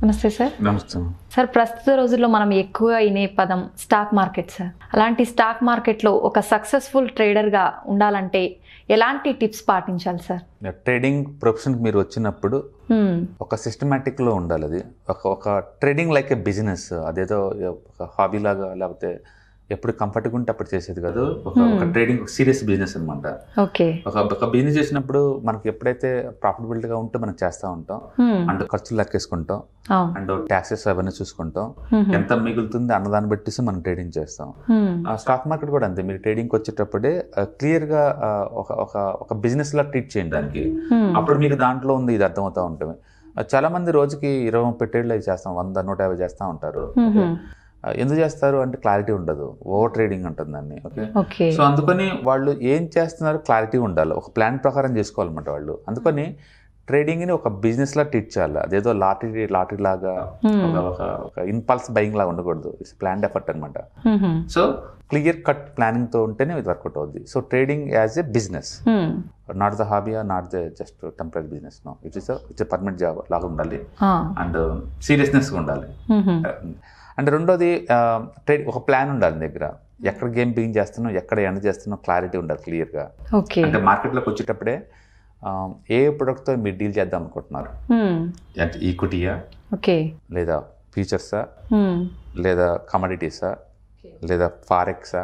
నమస్తే సార్ నమస్తే సార్ ప్రస్తుత రోజుల్లో మనం ఎక్కువ వినే పదం స్టాక్ మార్కెట్ సార్ అలాంటి స్టాక్ మార్కెట్లో ఒక సక్సెస్ఫుల్ ట్రేడర్గా ఉండాలంటే ఎలాంటి టిప్స్ పాటించాలి సార్ ట్రేడింగ్ ప్రొఫెషన్కి మీరు వచ్చినప్పుడు హ్మ్, ఒక ఒక సిస్టమేటిక్లో ఉండాలి అది ఒక ఒక ట్రేడింగ్ లైక్ ఏ బిజినెస్ అదేదో ఒక హాబీ లాగా లేకపోతే ఎప్పుడు కంఫర్ట్గా ఉంటే అప్పుడు చేసేది కాదు ఒక ఒక ట్రేడింగ్ ఒక సీరియస్ బిజినెస్ అనమాట ఓకే ఒక ఒక బిజినెస్ చేసినప్పుడు మనకి ఎప్పుడైతే ప్రాఫిటబిలిటీగా ఉంటే మనం చేస్తూ ఉంటాం హ్మ్, అండ్ ఖర్చులు లెక్కేసుకుంటాం అవును అండ్ ట్యాక్సెస్ అవన్నీ చూసుకుంటాం హ్మ్, ఎంత మిగులుతుంది అన్నదాన్ని బట్టి మనం ట్రేడింగ్ చేస్తాం హ్మ్, ఆ స్టాక్ మార్కెట్ కూడా అంతే మీరు ట్రేడింగ్కి వచ్చేటప్పుడే క్లియర్గా ఒక ఒక ఒక బిజినెస్ లా ట్రీట్ చేయండి దానికి హ్మ్, అప్పుడు మీకు దాంట్లో ఉంది ఇది అర్థమవుతూ ఉంటుంది ఆ, చాలా మంది రోజుకి ఇరవై ముప్పై ట్రేడ్లు అవి చేస్తాం వంద నూట యాభై చేస్తూ ఉంటారు హ్మ్, హ్మ్. ఆ, ఎందుకు చేస్తారు అంటే క్లారిటీ ఉండదు ఓవర్ ట్రేడింగ్ ఉంటుంది దాన్ని ఓకే ఓకే సో అందుకని వాళ్ళు ఏం చేస్తున్నారు క్లారిటీ ఉండాలి ఒక ప్లాన్ ప్రకారం చేసుకోవాలన్నమాట వాళ్ళు అందుకని ట్రేడింగ్ని ఒక బిజినెస్ లా ట్రీట్ చేయాలి అదేదో లాటరీ లాటరీ లాగా హ్మ్, ఒక ఒక ఒక ఇన్పల్స్ బయింగ్ లాగా ఉండకూడదు ఇట్స్ ప్లాన్ ఎఫర్ట్ అనమాట హ్మ్, హ్మ్, సో క్లియర్ కట్ ప్లానింగ్తో ఉంటేనే ఇది వర్కౌట్ అవుద్ది so trading as a business hmm. Not the hobby not the just temporary business no it is it's permanent job లాగా ఉండాలి ఆ, అండ్ సీరియస్నెస్గా ఉండాలి హ్మ్, హ్మ్. అండ్ రెండోది ట్రేడ్ ఒక ప్లాన్ ఉండాలి నీ దగ్గర ఎక్కడ గేమ్ బిగిన్ చేస్తున్నావు ఎక్కడ ఎండ్ చేస్తున్నావు క్లారిటీ ఉండాలి క్లియర్గా ఓకే అంటే మార్కెట్లోకి వచ్చేటప్పుడే ఆ, ఏ ప్రొడక్ట్తో మీరు డీల్ చేద్దాం అనుకుంటున్నారు హ్మ్, అంటే ఈక్విటీయా ఓకే లేదా ఫ్యూచర్సా హ్మ్, లేదా కమోడిటీసా లేదా ఫారెక్సా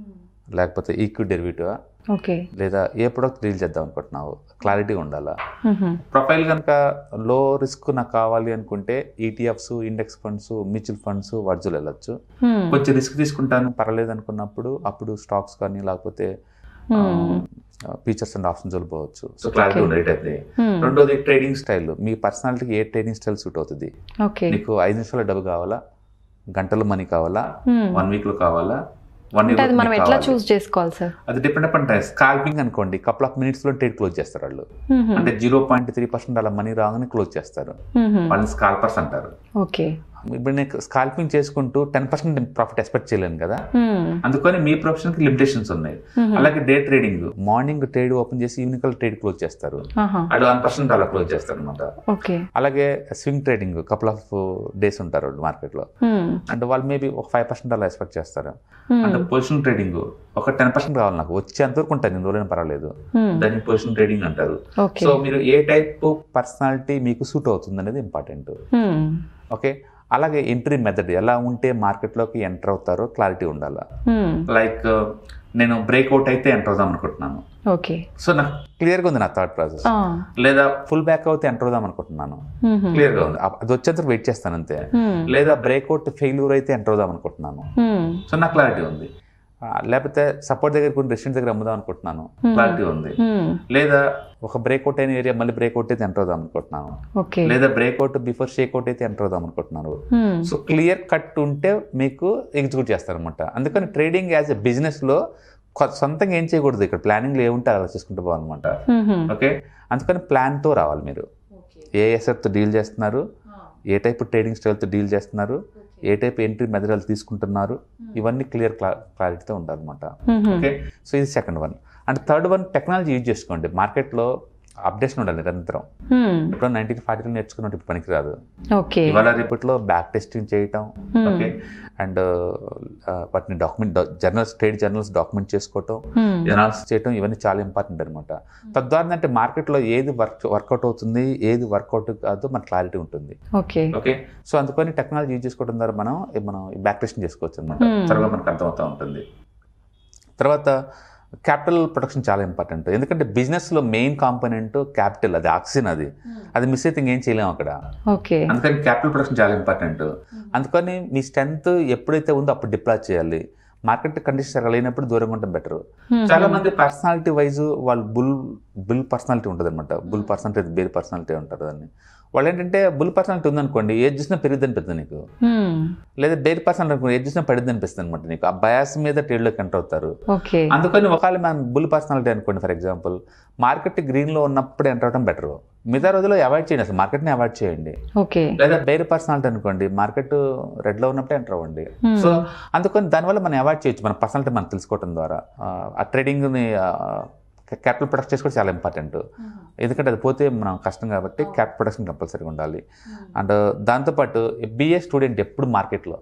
లేకపోతే ఈక్విటీ డెరివేటివా ఓకే లేదా ఏ ప్రొడక్ట్ డీల్ చేద్దాం అనుకుంటున్నావు క్లారిటీ ఉండాలా హ్మ్, హ్మ్. ప్రొఫైల్ కనుక లో రిస్క్ నాకు కావాలి అనుకుంటే ETFs index funds mutual funds వర్జులు వెళ్ళొచ్చు హ్మ్, కొంచెం రిస్క్ తీసుకుంటాను పర్లేదు అనుకున్నప్పుడు అప్పుడు స్టాక్స్ కానీ లేకపోతే హ్మ్, ఫీచర్స్ అండ్ ఆప్షన్స్ వెళ్ళిపోవచ్చు సో క్లారిటీ Okay. ఉండేది అయితే హ్మ్. రెండోది ట్రేడింగ్ స్టైల్ మీ పర్సనాలిటీకి ఏ ట్రేడింగ్ స్టైల్ సూట్ అవుతుంది ఓకే నీకు ఐదు నిమిషాల డబ్బు కావాలా గంటల మనీ కావాలా హ్మ్. వన్ వీక్లో కావాలా వన్ అంటే అది మనం ఎట్లా ఇయర్ చూస్ చేసుకోవాలి సార్ అది డిపెండ్ అప్ అంటే స్కాల్పింగ్ అనుకోండి కపుల్ ఆఫ్ మినిట్స్లో ట్రేడ్ క్లోజ్ చేస్తారు వాళ్ళు హ్మ్, హ్మ్. అంటే జీరో పాయింట్ త్రీ పర్సెంట్ అలా మనీ రాగానే క్లోజ్ చేస్తారు హ్మ్, హ్మ్. వాళ్ళని స్కాల్పర్స్ అంటారు ఓకే ఇప్పుడు నేను స్కాల్పింగ్ చేసుకుంటూ టెన్ పర్సెంట్ ప్రాఫిట్ ఎక్స్పెక్ట్ చేయలేను కదా హ్మ్, అందుకని మీ ప్రొఫెషన్కి లిమిటేషన్స్ ఉన్నాయి హ్మ్. అలాగే day trading morning trade open చేసి ఈవినింగ్ కల్లా ట్రేడ్ క్లోజ్ చేస్తారు ఆహా. అటు వన్ పర్సెంట్ అలా క్లోజ్ చేస్తారు అనమాట ఓకే అలాగే swing trading couple of days ఉంటారు వాళ్ళు మార్కెట్లో హ్మ్, అంటే వాళ్ళు మేబీ ఒక ఫైవ్ పర్సెంట్ అలా ఎక్స్పెక్ట్ చేస్తారు హ్మ్, అంటే పొజిషన్ ట్రేడింగ్ ఒక టెన్ పర్సెంట్ కావాలి నాకు వచ్చేంత వరకు ఉంటాను నేను రోజులైనా పర్వాలేదు హ్మ్. దాన్ని పొజిషన్ ట్రేడింగ్ అంటారు ఓకే సో మీరు ఏ టైప్ పర్సనాలిటీ మీకు సూట్ అవుతుంది అనేది ఇంపార్టెంట్ హ్మ్, ఓకే అలాగే ఎంట్రీ మెథడ్ ఎలా ఉంటే మార్కెట్లోకి ఎంటర్ అవుతారో క్లారిటీ ఉండాలి హ్మ్. లైక్ నేను బ్రేక్అవుట్ అయితే ఎంటర్ అవుదాం అనుకుంటున్నాను ఓకే సో నాకు క్లియర్గా ఉంది నా థాట్ ప్రాసెస్ ఆ. లేదా ఫుల్ బ్యాక్ అవుతే ఎంటర్ అవుదాం అనుకుంటున్నాను హ్మ్, హ్మ్. క్లియర్గా ఉంది అ- అది వచ్చేంత వెయిట్ చేస్తాను అంతే హ్మ్, లేదా బ్రేక్అవుట్ ఫెయిల్యూర్ అయితే ఎంటర్ అవుదాం అనుకుంటున్నాను హ్మ్. సో నాకు క్లారిటీ ఉంది ఆ, లేకపోతే సపోర్ట్ దగ్గర కొన్ని రెస్టారెంట్ దగ్గర అమ్ముదాం అనుకుంటున్నాను క్లారిటీ ఉంది హ్మ్. లేదా ఒక బ్రేక్అవుట్ అయిన ఏరియా మళ్ళీ బ్రేక్అవుట్ అయితే ఎంటర్ అవుదాం అనుకుంటున్నాను ఓకే లేదా బ్రేక్అవుట్ బిఫోర్ షేక్అవుట్ అయితే ఎంటర్ అవుదాం అనుకుంటున్నారు హ్మ్. సో క్లియర్ కట్ ఉంటే మీకు ఎగ్జిక్యూట్ చేస్తారనమాట అందుకని ట్రేడింగ్ యాజ్ ఎ బిజినెస్లో సొంతంగా ఏం చేయకూడదు ఇక్కడ ప్లానింగ్లో ఏముంటే అలా చేసుకుంటూ పోవాలన్నమాట హ్మ్, హ్మ్. ఓకే అందుకని ప్లాన్తో రావాలి మీరు ఏ ఎసెట్తో డీల్ చేస్తున్నారు ఏ టైప్ ట్రేడింగ్ స్టైల్తో డీల్ చేస్తున్నారు ఏ టైప్ ఎంట్రీ మెథడాలు తీసుకుంటున్నారు ఇవన్నీ క్లియర్ క్లారిటీతో ఉండాలన్నమాట హ్మ్, హ్మ్. ఓకే సో ఇది second one and third one technology use చేసుకోండి మార్కెట్లో అప్డేషన్ ఉండాలి నిరంతరం హ్మ్. ఇప్పుడు నైన్టీన్ ఫార్టీలో నేర్చుకున్నట్టు ఇప్పుడు పనికిరాదు ఓకే ఇవాళ రేపట్లో బ్యాక్ టెస్టింగ్ చేయటం Hmm. ఓకే అండ్ వాటిని document journals trade journals document చేసుకోవటం హ్మ్. ఎనాలిసిస్ చేయటం ఇవన్నీ చాలా ఇంపార్టెంట్ అనమాట తద్వారా అంటే మార్కెట్లో ఏది వర్క్ వర్కౌట్ అవుతుంది ఏది వర్కౌట్ కాదో మన క్లారిటీ ఉంటుంది ఓకే ఓకే సో అందుకని టెక్నాలజీ యూజ్ చేసుకోవడం ద్వారా మనం మనం బ్యాక్ టెస్టింగ్ చేసుకోవచ్చు అనమాట Hmm. త్వరగా మనకు అర్థమవుతూ ఉంటుంది తర్వాత క్యాపిటల్ ప్రొడక్షన్ చాలా ఇంపార్టెంట్ ఎందుకంటే బిజినెస్లో మెయిన్ కాంపోనెంట్ క్యాపిటల్ అది ఆక్సిజన్ అది అది మిస్ అయితే ఇంకేం చేయలేము అక్కడ ఓకే అందుకని క్యాపిటల్ ప్రొడక్షన్ చాలా ఇంపార్టెంట్ అందుకని మీ స్ట్రెంత్ ఎప్పుడైతే ఉందో అప్పుడు డిప్లాయ్ చేయాలి మార్కెట్ కండిషన్ సరిగలేనప్పుడు దూరంగా ఉండడం బెటర్ హ్మ్. చాలా మంది పర్సనాలిటీ వైజ్ వాళ్ళు బుల్ బుల్ పర్సనాలిటీ ఉంటుంది అనమాట బుల్ పర్సనాలిటీ బేర్ పర్సనాలిటీ ఉంటారు దాన్ని వాళ్ళు ఏంటంటే బుల్ పర్సనాలిటీ ఉందనుకోండి ఏది చూసినా పెరిగిద్ది అనిపిస్తుంది నీకు హ్మ్. లేదా బేర్ పర్సనాలిటీ అనుకోండి ఏది చూసినా పడిద్ది అనిపిస్తుంది అనమాట నీకు ఆ బయాస్ మీద ట్రేడ్లోకి ఎంటర్ అవుతారు ఓకే అందుకని ఒకవేళ మనం బుల్ పర్సనాలిటీ అనుకోండి ఫర్ ఎగ్జాంపుల్ మార్కెట్ గ్రీన్లో ఉన్నప్పుడు ఎంటర్ అవడం బెటర్ మిగతా రోజుల్లో అవాయిడ్ చేయండి అసలు మార్కెట్ని అవాయిడ్ చేయండి ఓకే లేదా బేర్ పర్సనాలిటీ అనుకోండి మార్కెట్ రెడ్లో ఉన్నప్పుడే ఎంటర్ అవ్వండి Hmm. సో అందుకని దానివల్ల మనం అవాయిడ్ చేయొచ్చు మన పర్సనాలిటీ మనం తెలుసుకోవడం ద్వారా ఆ, ఆ ట్రేడింగ్ని క్యాపిటల్ ప్రొడక్ట్ కూడా చాలా ఇంపార్టెంట్ ఎందుకంటే అది పోతే మనం కష్టం కాబట్టి క్యాపిటల్ ప్రొడక్షన్ కంపల్సరీగా ఉండాలి అండ్ దాంతోపాటు బిఏ స్టూడెంట్ ఎప్పుడు మార్కెట్లో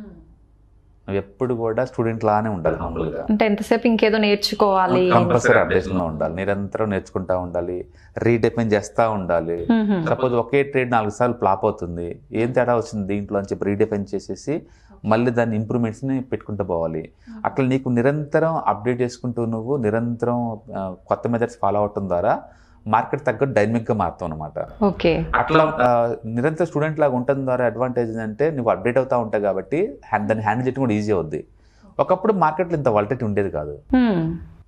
నువ్వు ఎప్పుడు కూడా స్టూడెంట్ లానే ఉండాలి హంబుల్గా అంటే ఎంతసేపు ఇంకేదో నేర్చుకోవాలి కంపల్సరీ అప్డేషన్లో ఉండాలి నిరంతరం నేర్చుకుంటా ఉండాలి రీడిఫైన్ చేస్తూ ఉండాలి మ్మ్. సపోజ్ ఒకే ట్రేడ్ నాలుగు సార్లు ఫ్లాప్ అవుతుంది ఏం తేడా వచ్చింది దీంట్లో అని చెప్పి రీడిఫైన్ చేసేసి మళ్ళీ దాన్ని ఇంప్రూవ్మెంట్స్ని పెట్టుకుంటూ పోవాలి అట్లా నీకు నిరంతరం అప్డేట్ చేసుకుంటూ నువ్వు నిరంతరం ఆ, కొత్త మెథడ్స్ ఫాలో అవటం ద్వారా మార్కెట్ తగ్గట్టు డైనమిక్గా మారుతావు అనమాట ఓకే అట్లా ఆ, నిరంతరం స్టూడెంట్ లాగా ఉండటం ద్వారా అడ్వాంటేజ్ ఏంటంటే నువ్వు అప్డేట్ అవుతా ఉంటావు కాబట్టి హ్యాండ్ దాన్ని హ్యాండిల్ చేయడం కూడా ఈజీ అవుద్ది ఒకప్పుడు మార్కెట్లో ఇంత వాలిటీ ఉండేది కాదు మ్మ్.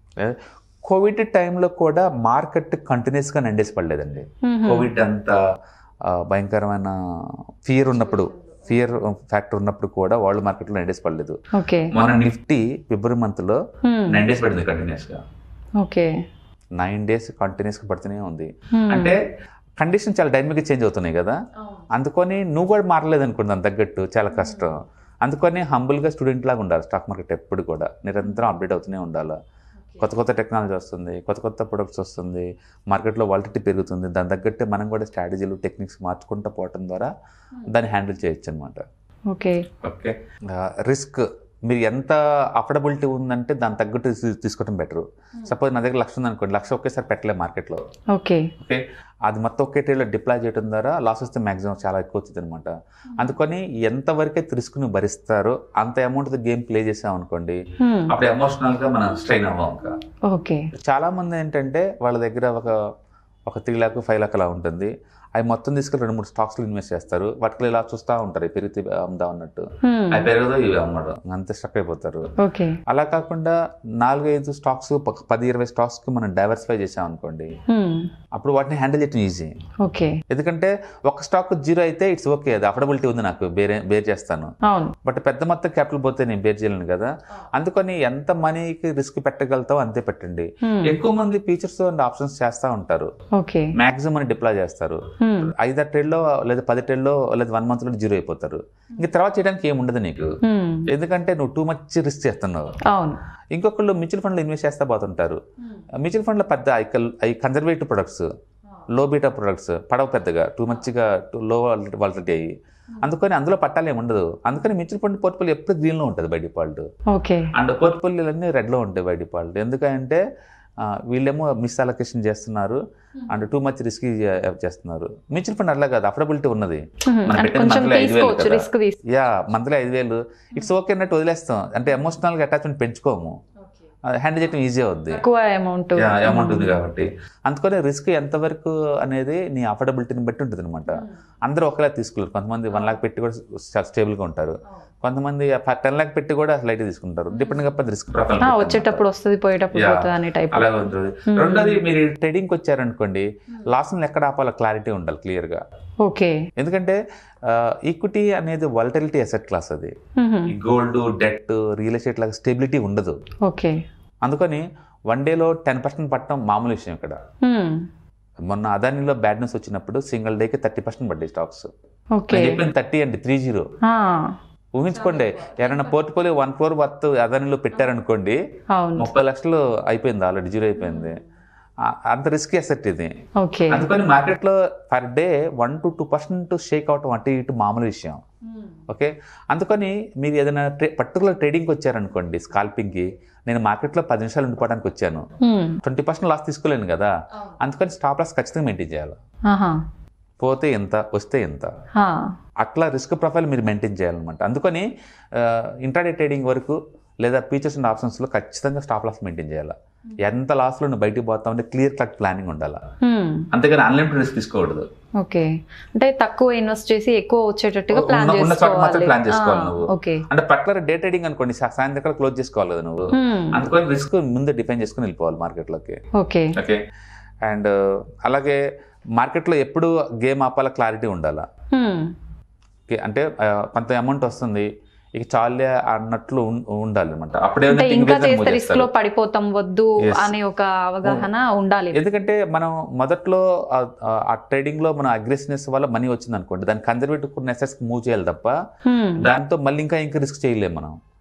కోవిడ్ టైంలో కూడా మార్కెట్ కంటిన్యూస్గా నండేసి పడలేదండి మ్మ్. కోవిడ్ అంత ఆ, భయంకరమైన ఫియర్ ఉన్నప్పుడు ఫియర్ ఫ్యాక్టర్ ఉన్నప్పుడు కూడా వరల్డ్ మార్కెట్లో నైన్ డేస్ పడలేదు ఓకే మన నిఫ్టీ ఫిబ్రవరి మంత్లో మ్మ్. నైన్ డేస్ పడింది కంటిన్యూస్గా ఓకే నైన్ డేస్ కంటిన్యూస్గా పడుతూనే ఉంది మ్మ్. అంటే కండిషన్ చాలా డైనమిక్గా చేంజ్ అవుతున్నాయి కదా అందుకని నువ్వు కూడా మారలేదు అనుకుంది దాని తగ్గట్టు చాలా కష్టం అందుకని హంబుల్గా స్టూడెంట్ లాగా ఉండాలి స్టాక్ మార్కెట్ ఎప్పుడు కూడా నిరంతరం అప్డేట్ అవుతూనే ఉండాలి కొత్త కొత్త టెక్నాలజీ వస్తుంది కొత్త కొత్త ప్రొడక్ట్స్ వస్తుంది మార్కెట్లో వాలిటీ పెరుగుతుంది దాని తగ్గట్టే మనం కూడా స్ట్రాటజీలు టెక్నిక్స్ మార్చుకుంటూ పోవటం ద్వారా దాన్ని హ్యాండిల్ చేయొచ్చు అనమాట ఓకే ఓకే రిస్క్ మీరు ఎంత అఫోర్డబిలిటీ ఉందంటే దాని తగ్గట్టు తీ- తీసుకోవడం బెటర్ సపోజ్ నా దగ్గర లక్ష ఉందనుకోండి లక్ష ఒకేసారి పెట్టలేదు మార్కెట్లో ఓకే ఓకే అది మొత్తం ఒకే ట్రేడ్లో డిప్లాయ్ చేయడం ద్వారా లాస్ వస్తే మ్యాక్సిమం చాలా ఎక్కువ వచ్చింది అనమాట అందుకని ఎంతవరకైతే రిస్క్ నువ్వు భరిస్తారో అంత అమౌంట్ గేమ్ ప్లే చేసాం అనుకోండి మ్మ్. అప్పుడు ఎమోషనల్గా మనం స్ట్రెయిన్ అవ్వం ఇంకా ఓకే చాలా మంది ఏంటంటే వాళ్ళ దగ్గర ఒక ఒక త్రీ ల్యాక్ ఫైవ్ ల్యాక్ అలా ఉంటుంది అవి మొత్తం తీసుకెళ్ళి రెండు మూడు స్టాక్స్లో ఇన్వెస్ట్ చేస్తారు వాటికి ఇలా చూస్తూ ఉంటారు ఇవి పెరిగితే అమ్ముదాం అన్నట్టు మ్మ్. అవి పెరగదు ఇవి అమ్మడం అంతే స్టక్ అయిపోతారు ఓకే అలా కాకుండా నాలుగైదు స్టాక్స్ ప- పది ఇరవై స్టాక్స్కి మనం డైవర్సిఫై చేసాం అనుకోండి మ్మ్. అప్పుడు వాటిని హ్యాండిల్ చేయడం ఈజీ ఓకే ఎందుకంటే ఒక స్టాక్ జీరో అయితే ఇట్స్ ఓకే అది అఫోర్డబిలిటీ ఉంది నాకు బేరే బేర్ చేస్తాను అవును బట్ పెద్ద మొత్తం క్యాపిటల్ పోతే నేను బేర్ చేయలేను కదా అందుకని ఎంత మనీకి రిస్క్ పెట్టగలుగుతావో అంతే పెట్టండి మ్మ్. ఎక్కువ మంది ఫీచర్స్ అండ్ ఆప్షన్స్ చేస్తూ ఉంటారు ఓకే మాక్సిమం అని డిప్లాయ్ చేస్తారు మ్మ్. ఐదారు ట్రేడ్లో లేదా పది ట్రేడ్లో లేదా వన్ మంత్లో జీరో అయిపోతారు ఇంక తర్వాత చేయడానికి ఏం ఉండదు నీకు మ్మ్. ఎందుకంటే నువ్వు టూ మచ్ రిస్క్ చేస్తున్నావు అవును ఇంకొకళ్ళు మ్యూచువల్ ఫండ్లో ఇన్వెస్ట్ చేస్తా పోతుంటారు మ్యూచువల్ ఫండ్లో పెద్ద అవి conservative products low beta products పడవ పెద్దగా టూ మచ్గా టూ లో వాలిటీ అయ్యి అందుకని అందులో పట్టాలు ఏమి ఉండదు అందుకని మ్యూచువల్ ఫండ్ పోర్ట్ఫోలియో ఎప్పుడు గ్రీన్లో ఉంటుంది బై డిఫాల్ట్ ఓకే అండ్ పోర్ట్ఫోలియోలు అన్నీ రెడ్లో ఉంటాయి బై డిఫాల్ట్ ఎందుకంటే ఆ, వీళ్ళేమో మిస్ అలొకేషన్ చేస్తున్నారు అండ్ టూ మచ్ రిస్క్ చేస్తున్నారు మ్యూచువల్ ఫండ్ అట్లా కాదు అఫోర్డబిలిటీ ఉన్నది మ్మ్. మనం అంటే పెట్టిన కొంచెం monthly ఐదు వేలు తీసుకోవచ్చు కదా. రిస్క్ తీసు యా మంత్లీ ఐదు వేలు ఇట్స్ ఓకే అన్నట్టు వదిలేస్తాం అంటే ఎమోషనల్గా అటాచ్మెంట్ పెంచుకోము హ్యాండిల్ చేయడం ఈజీ అవుద్ది ఎక్కువ అమౌంట్ అమౌంట్ ఉంది కాబట్టి అందుకని రిస్క్ ఎంతవరకు అనేది నీ అఫోర్డబిలిటీని బట్టి ఉంటుంది అనమాట అందరూ ఒకలా తీసుకోలేరు కొంతమంది వన్ లాక్ పెట్టి కూడా స్టేబుల్గా ఉంటారు కొంతమంది టెన్ లాక్ పెట్టి కూడా లైట్ తీసుకుంటారు డిపెండ్ కాకపోతే రిస్క్ వచ్చేటప్పుడు వస్తుంది పోయేటప్పుడు Yeah. పోతుంది అనే టైప్ అలాగే ఉంటుంది రెండోది మీరు ట్రేడింగ్కి వచ్చారనుకోండి లాస్ని ఎక్కడ ఆపాలో క్లారిటీ ఉండాలి క్లియర్గా ఓకే ఎందుకంటే ఈక్విటీ అనేది వాలటిలిటీ అసెట్ క్లాస్ అది మ్మ్. ఈ గోల్డ్ డెట్ రియల్ ఎస్టేట్ లాగా స్టెబిలిటీ ఉండదు ఓకే అందుకని వన్ డేలో టెన్ పర్సెంట్ పట్టడం మామూలు విషయం ఇక్కడ మ్మ్. మొన్న అదానిలో బ్యాడ్ న్యూస్ వచ్చినప్పుడు సింగిల్ డేకి థర్టీ పర్సెంట్ పడ్డాయి స్టాక్స్ ఓకే నేను చెప్పింది థర్టీ అండి త్రీ జీరో ఆ, ఊహించుకోండి ఎవరైనా పోర్ట్ఫోలియో వన్ క్రోర్ వర్త్ అదానిలో పెట్టారనుకోండి అవును ముప్పై లక్షలు అయిపోయింది ఆల్రెడీ జీరో అయిపోయింది ఆ- అంత రిస్క్ అసెట్ ఇది ఓకే అందుకని మార్కెట్లో per day one to two percent shake అవటం అటు ఇటు మామూలు విషయం ఓకే అందుకని మీరు ఏదైనా ట్రే పర్టికులర్ ట్రేడింగ్కి వచ్చారనుకోండి స్కాల్పింగ్కి నేను మార్కెట్లో పది నిమిషాలు ఉండిపోవడానికి వచ్చాను మ్మ్. ట్వంటీ పర్సెంట్ లాస్ తీసుకోలేను కదా అందుకని స్టాప్ లాస్ ఖచ్చితంగా మెయింటైన్ చేయాలి ఆహా పోతే ఎంత వస్తే ఎంత ఆ, అట్లా రిస్క్ ప్రొఫైల్ మీరు మెయింటైన్ చేయాలన్నమాట అందుకని ఇంట్రాడే ట్రేడింగ్ వరకు లేదా ఫీచర్స్ అండ్ ఆప్షన్స్లో ఖచ్చితంగా స్టాప్ లాస్ మెయింటైన్ చేయాలి ఎంత లాస్లో నువ్వు బయటికి పోతామంటే క్లియర్ కట్ ప్లానింగ్ ఉండాలి మ్మ్. అంతేగాని అన్లిమిటెడ్ రిస్క్ తీసుకోకూడదు ఓకే అంటే తక్కువ ఇన్వెస్ట్ చేసి ఎక్కువ వచ్చేటట్టుగా ప్లాన్ ఉన్న- ఉన్న చోట మాత్రం చేసుకోవాలి plan చేసుకోవాలి ఆ, నువ్వు. ఓకే అంటే పర్టికులర్ డే ట్రేడింగ్ అనుకోండి సా- సాయంత్రం క్లోజ్ చేసుకోవాలి కదా నువ్వు మ్మ్. అందుకని రిస్క్ ముందే డిఫైన్ చేసుకుని వెళ్ళిపోవాలి మార్కెట్లోకి ఓకే ఓకే అండ్ అలాగే మార్కెట్లో ఎప్పుడు గేమ్ ఆపాల క్లారిటీ ఉండాలా మ్మ్. ఓకే, అంటే ఆ, కొంత అమౌంట్ వస్తుంది ఇక చాలే అన్నట్లు ఉం- ఉండాలి అనమాట అప్పుడే అంటే think ఇంకా based on చేస్తే move రిస్క్ చేస్తారు. లో పడిపోతాం వద్దు Yes. అనే ఒక అవగాహన ఉండాలి ఎందుకంటే మనం మొదట్లో ఆ- ఆ- ఆ ట్రేడింగ్ లో మన అగ్రెసివ్నెస్ వల్ల మనీ వచ్చింది అనుకోండి దాని కన్జర్వేటివ్ కొన్ని అసెట్స్ మూవ్ చేయాలి తప్ప మ్మ్. దాంతో మళ్ళీ ఇంకా ఇంకా రిస్క్ చేయలేము మనం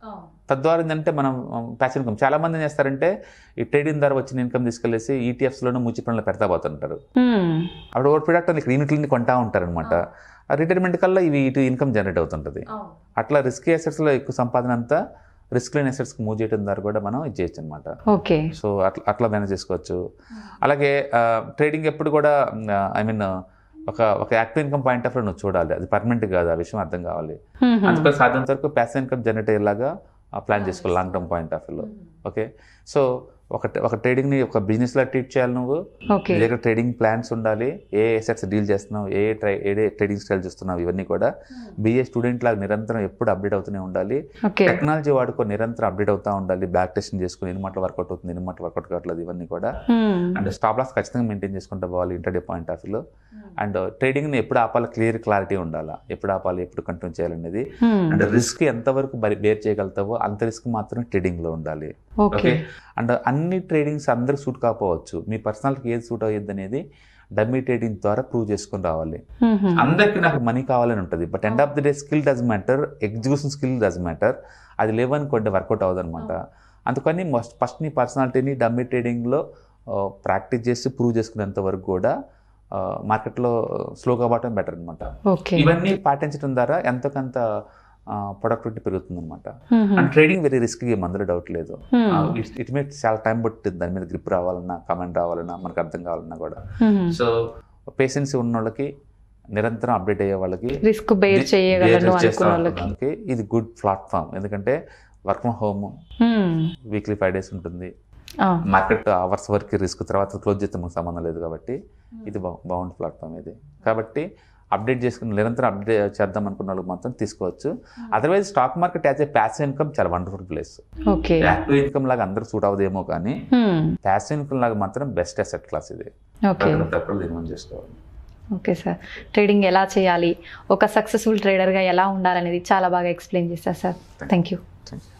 తద్వారా ఏంటంటే మనం ప్యాసివ్ ఇన్కమ్ చాలా మంది ఏం చేస్తారంటే ఈ ట్రేడింగ్ ద్వారా వచ్చిన ఇన్కమ్ తీసుకెళ్లేసి ఈటీఎఫ్స్లోనూ మ్యూచువల్ ఫండ్లో పెడతా పోతుంటారు Hmm. అప్పుడు ఓవర్ పీరియడ్ ఇక్కడ యూనిట్లని కొంటా ఉంటారనమాట ఆ రిటైర్మెంట్ కల్లా ఇవి ఇటు ఇన్కమ్ జనరేట్ అవుతుంటుంది అట్లా రిస్కీ అసెట్స్లో ఎక్కువ సంపాదన అంతా రిస్క్ లేని అసెట్స్కి మూవ్ చేయడం ద్వారా కూడా మనం ఇది చేయొచ్చు అనమాట ఓకే సో అట్లా అట్లా మేనేజ్ చేసుకోవచ్చు అలాగే ట్రేడింగ్ ఎప్పుడు కూడా ఐ మీన్ ఒక ఒక యాక్టివ్ ఇన్కమ్ పాయింట్ ఆఫ్ నువ్వు చూడాలి అది పర్మనెంట్ కాదు ఆ విషయం అర్థం కావాలి Hmm. అందుకని సాధ్యంత వరకు ప్యాసివ్ ఇన్కమ్ జనరేట్ అయ్యేలాగా ప్లాన్ చేసుకోవాలి లాంగ్ టర్మ్ పాయింట్ ఆఫ్ వ్యూలో ఓకే సో ఒక ఒక ట్రేడింగ్ని ఒక బిజినెస్లా ట్రీట్ చేయాలి నువ్వు ఓకే నీ దగ్గర ట్రేడింగ్ ప్లాన్స్ ఉండాలి ఏ అసెట్స్ డీల్ చేస్తున్నావు ఏ ట్రై ఏ ట్రేడింగ్ స్టైల్ చేస్తున్నావు ఇవన్నీ కూడా బిఏ స్టూడెంట్ లాగా నిరంతరం ఎప్పుడు అప్డేట్ అవుతూనే ఉండాలి ఓకే టెక్నాలజీ వాడుకో నిరంతరం అప్డేట్ అవుతూ ఉండాలి బ్యాక్ టెస్టింగ్ చేసుకుని ఎన్ని మాటలు వర్కౌట్ అవుతుంది ఎన్ని మాటలు వర్కౌట్ కావట్లేదు ఇవన్నీ కూడా Hmm. అండ్ స్టాప్ లాస్ ఖచ్చితంగా మెయింటైన్ చేసుకుంటూ పోవాలి ఇంటర్డే పాయింట్ ఆఫ్ వ్యూలో అండ్ ట్రేడింగ్ని ఎప్పుడు ఆపాలి క్లియర్ క్లారిటీ ఉండాలా ఎప్పుడు ఆపాలి ఎప్పుడు కంటిన్యూ చేయాలనేది Hmm. అండ్ రిస్క్ ఎంతవరకు బరి బేర్ చేయగలుగుతావో అంత రిస్క్ మాత్రం ట్రేడింగ్లో ఉండాలి ఓకే ఓకే అండ్ అన్ని ట్రేడింగ్స్ అందరికి సూట్ కాకపోవచ్చు మీ పర్సనాలిటీకి ఏది సూట్ అయ్యింది అనేది డమ్మీ ట్రేడింగ్ ద్వారా ప్రూవ్ చేసుకొని రావాలి Hmm. అందరికీ నాకు మనీ కావాలని ఉంటుంది but end of the day skill does matter execution skill does matter అది లేవనుకోండి వర్కౌట్ అవ్వదు అనమాట అందుకని మస్ట్ ఫస్ట్ నీ పర్సనాలిటీని డమ్మీ ట్రేడింగ్లో ప్రాక్టీస్ చేసి ప్రూవ్ చేసుకునేంత వరకు కూడా మార్కెట్లో స్లోగా అవ్వటం బెటర్ అనమాట ఓకే ఇవన్నీ పాటించడం ద్వారా ఎంతో కొంత ప్రొడక్టివిటీ పెరుగుతుంది అనమాట Hmm. And trading very risk game అందులో డౌట్ లేదు Hmm. ఇట్ మేట్ చాలా టైం పడుతుంది దాని మీద గ్రిప్ రావాలన్నా కమెంట్ రావాలన్నా మనకు అర్థం కావాలన్నా కూడా Hmm. సో పేషెన్స్ ఉన్న వాళ్ళకి నిరంతరం అప్డేట్ అయ్యే వాళ్ళకి రిస్క్ బేర్ చేయగలను bear చేస్తా అనుకున్న వాళ్ళకి వాళ్ళకి ఇది గుడ్ ప్లాట్ఫామ్ ఎందుకంటే work from home Hmm. Weekly five days ఉంటుంది Ah. మార్కెట్ అవర్స్ వరకు రిస్క్ తర్వాత క్లోజ్ చేస్తే మనకు సంబంధం లేదు కాబట్టి ఇది బా బాగుంది ప్లాట్ఫామ్ ఇది కాబట్టి అప్డేట్ చేసుకుని నిరంతరం అప్డేట్ చేద్దాం అనుకున్న వాళ్ళకి మాత్రం తీసుకోవచ్చు otherwise stock market as a passive income చాలా wonderful place okay active income లాగా అందరూ సూట్ అవ్వదేమో కానీ Hmm. ప్యాసివ్ ఇన్కమ్ లాగా మాత్రం బెస్ట్ అసెట్ క్లాస్ ఇది ఓకే తక్కువ దీని చేసుకోవాలి ఓకే సార్ ట్రేడింగ్ ఎలా చేయాలి ఒక సక్సెస్ఫుల్ ట్రేడర్గా ఎలా ఉండాలనేది చాలా బాగా ఎక్స్ప్లెయిన్ చేశారు sir thank you Thank you.